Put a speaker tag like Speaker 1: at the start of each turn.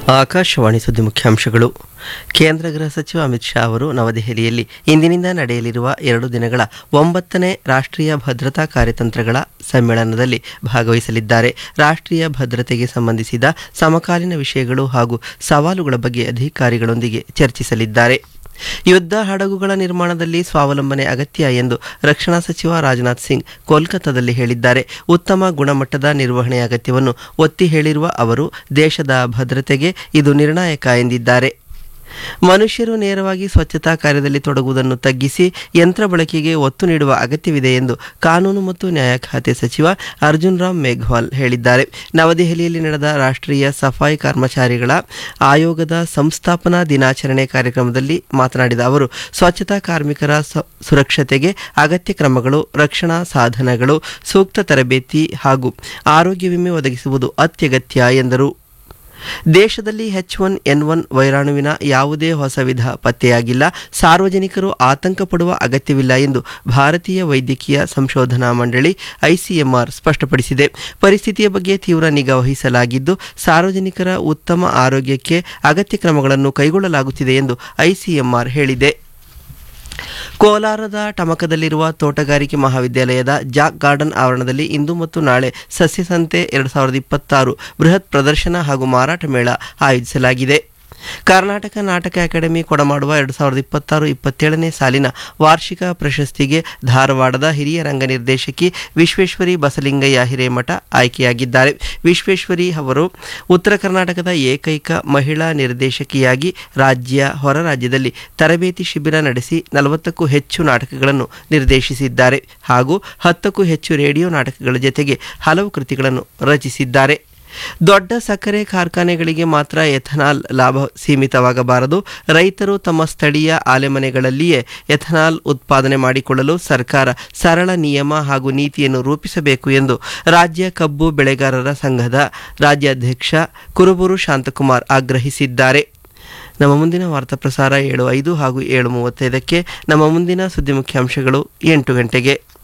Speaker 1: ಆಕಾಶವಾಣಿ ಸುದ್ದಿ ಮುಖ್ಯಾಂಶಗಳು ಕೇಂದ್ರ ಗೃಹ ಸಚಿವ ಅಮಿತ್ ಶಾ ಅವರು ನವದೆಹಲಿಯಲ್ಲಿ ಇಂದಿನಿಂದ ನಡೆಯಲಿರುವ ಎರಡು ದಿನಗಳ ಒಂಬತ್ತನೇ ರಾಷ್ಟ್ರೀಯ ಭದ್ರತಾ ಕಾರ್ಯತಂತ್ರಗಳ ಸಮ್ಮೇಳನದಲ್ಲಿ ಭಾಗವಹಿಸಲಿದ್ದಾರೆ ರಾಷ್ಟ್ರೀಯ ಭದ್ರತೆಗೆ ಸಂಬಂಧಿಸಿದ ಸಮಕಾಲೀನ ವಿಷಯಗಳು ಹಾಗೂ ಸವಾಲುಗಳ ಬಗ್ಗೆ ಅಧಿಕಾರಿಗಳೊಂದಿಗೆ ಚರ್ಚಿಸಲಿದ್ದಾರೆ ಯುದ್ಧ ಹಡಗುಗಳ ನಿರ್ಮಾಣದಲ್ಲಿ ಸ್ವಾವಲಂಬನೆ ಅಗತ್ಯ ಎಂದು ರಕ್ಷಣಾ ಸಚಿವ ರಾಜನಾಥ್ ಸಿಂಗ್ ಕೋಲ್ಕತ್ತಾದಲ್ಲಿ ಹೇಳಿದ್ದಾರೆ ಉತ್ತಮ ಗುಣಮಟ್ಟದ ನಿರ್ವಹಣೆಯ ಅಗತ್ಯವನ್ನು ಒತ್ತಿ ಹೇಳಿರುವ ಅವರು ದೇಶದ ಭದ್ರತೆಗೆ ಇದು ನಿರ್ಣಾಯಕ ಎಂದಿದ್ದಾರೆ ಮನುಷ್ಯರು ನೇರವಾಗಿ ಸ್ವಚ್ಛತಾ ಕಾರ್ಯದಲ್ಲಿ ತೊಡಗುವುದನ್ನು ತಗ್ಗಿಸಿ ಯಂತ್ರ ಬಳಕೆಗೆ ಒತ್ತು ನೀಡುವ ಅಗತ್ಯವಿದೆ ಎಂದು ಕಾನೂನು ಮತ್ತು ನ್ಯಾಯ ಖಾತೆ ಸಚಿವ ಅರ್ಜುನ್ ರಾಮ್ ಮೇಘ್ವಾಲ್ ಹೇಳಿದ್ದಾರೆ ನವದೆಹಲಿಯಲ್ಲಿ ನಡೆದ ರಾಷ್ಟ್ರೀಯ ಸಫಾಯಿ ಕರ್ಮಚಾರಿಗಳ ಆಯೋಗದ ಸಂಸ್ಥಾಪನಾ ದಿನಾಚರಣೆ ಕಾರ್ಯಕ್ರಮದಲ್ಲಿ ಮಾತನಾಡಿದ ಅವರು ಸ್ವಚ್ಛತಾ ಕಾರ್ಮಿಕರ ಸ- ಸುರಕ್ಷತೆಗೆ ಅಗತ್ಯ ಕ್ರಮಗಳು ರಕ್ಷಣಾ ಸಾಧನಗಳು ಸೂಕ್ತ ತರಬೇತಿ ಹಾಗೂ ಆರೋಗ್ಯ ವಿಮೆ ಒದಗಿಸುವುದು ಅತ್ಯಗತ್ಯ ಎಂದರು ದೇಶದಲ್ಲಿ ಎಚ್ ಒನ್ ಎನ್ ಒನ್ ವೈರಾಣುವಿನ ಯಾವುದೇ ಹೊಸ ವಿಧ ಪತ್ತೆಯಾಗಿಲ್ಲ ಸಾರ್ವಜನಿಕರು ಆತಂಕ ಪಡುವ ಅಗತ್ಯವಿಲ್ಲ ಎಂದು ಭಾರತೀಯ ವೈದ್ಯಕೀಯ ಸಂಶೋಧನಾ ಮಂಡಳಿ ಐಸಿಎಂಆರ್ ಸ್ಪಷ್ಟಪಡಿಸಿದೆ ಪರಿಸ್ಥಿತಿಯ ಬಗ್ಗೆ ತೀವ್ರ ನಿಗಾ ವಹಿಸಲಾಗಿದ್ದು ಸಾರ್ವಜನಿಕರ ಉತ್ತಮ ಆರೋಗ್ಯಕ್ಕೆ ಅಗತ್ಯ ಕ್ರಮಗಳನ್ನು ಕೈಗೊಳ್ಳಲಾಗುತ್ತಿದೆ ಎಂದು ಐಸಿಎಂಆರ್ ಹೇಳಿದೆ ಕೋಲಾರದ ಟಮಕದಲ್ಲಿರುವ ತೋಟಗಾರಿಕೆ ಮಹಾವಿದ್ಯಾಲಯದ ಜಾಕ್ ಗಾರ್ಡನ್ ಆವರಣದಲ್ಲಿ ಇಂದು ಮತ್ತು ನಾಳೆ ಸಸ್ಯ ಸಂತೆ ಎರಡು ಸಾವಿರದ ಇಪ್ಪತ್ತಾರು ಬೃಹತ್ ಪ್ರದರ್ಶನ ಹಾಗೂ ಮಾರಾಟ ಮೇಳ ಆಯೋಜಿಸಲಾಗಿದೆ ಕರ್ನಾಟಕ ನಾಟಕ ಅಕಾಡೆಮಿ ಕೊಡಮಾಡುವ ಎರಡು ಸಾವಿರದ ಇಪ್ಪತ್ತಾರು ಇಪ್ಪತ್ತೇಳನೇ ಸಾಲಿನ ವಾರ್ಷಿಕ ಪ್ರಶಸ್ತಿಗೆ ಧಾರವಾಡದ ಹಿರಿಯ ರಂಗ ನಿರ್ದೇಶಕಿ ವಿಶ್ವೇಶ್ವರಿ ಬಸಲಿಂಗಯ್ಯ ಹಿರೇಮಠ ಆಯ್ಕೆಯಾಗಿದ್ದಾರೆ ವಿಶ್ವೇಶ್ವರಿ ಅವರು ಉತ್ತರ ಕರ್ನಾಟಕದ ಏಕೈಕ ಮಹಿಳಾ ನಿರ್ದೇಶಕಿಯಾಗಿ ರಾಜ್ಯ ಹೊರ ರಾಜ್ಯದಲ್ಲಿ ತರಬೇತಿ ಶಿಬಿರ ನಡೆಸಿ ನಲವತ್ತಕ್ಕೂ ಹೆಚ್ಚು ನಾಟಕಗಳನ್ನು ನಿರ್ದೇಶಿಸಿದ್ದಾರೆ ಹಾಗೂ ಹತ್ತಕ್ಕೂ ಹೆಚ್ಚು ರೇಡಿಯೋ ನಾಟಕಗಳ ಜೊತೆಗೆ ಹಲವು ಕೃತಿಗಳನ್ನು ರಚಿಸಿದ್ದಾರೆ ದೊಡ್ಡ ಸಕ್ಕರೆ ಕಾರ್ಖಾನೆಗಳಿಗೆ ಮಾತ್ರ ಎಥನಾಲ್ ಲಾಭ ಸೀಮಿತವಾಗಬಾರದು ರೈತರು ತಮ್ಮ ಸ್ಥಳೀಯ ಆಲೆಮನೆಗಳಲ್ಲಿಯೇ ಎಥನಾಲ್ ಉತ್ಪಾದನೆ ಮಾಡಿಕೊಳ್ಳಲು ಸರ್ಕಾರ ಸರಳ ನಿಯಮ ಹಾಗೂ ನೀತಿಯನ್ನು ರೂಪಿಸಬೇಕು ಎಂದು ರಾಜ್ಯ ಕಬ್ಬು ಬೆಳೆಗಾರರ ಸಂಘದ ರಾಜ್ಯಾಧ್ಯಕ್ಷ ಕುರುಬೂರು ಶಾಂತಕುಮಾರ್ ಆಗ್ರಹಿಸಿದ್ದಾರೆ ನಮ್ಮ ಮುಂದಿನ ವಾರ್ತಾ ಪ್ರಸಾರ ಏಳು ಐದು ಹಾಗೂ ಏಳು ಮೂವತ್ತೈದಕ್ಕೆ ನಮ್ಮ ಮುಂದಿನ ಸುದ್ದಿ ಮುಖ್ಯಾಂಶಗಳು ಎಂಟು ಗಂಟೆಗೆ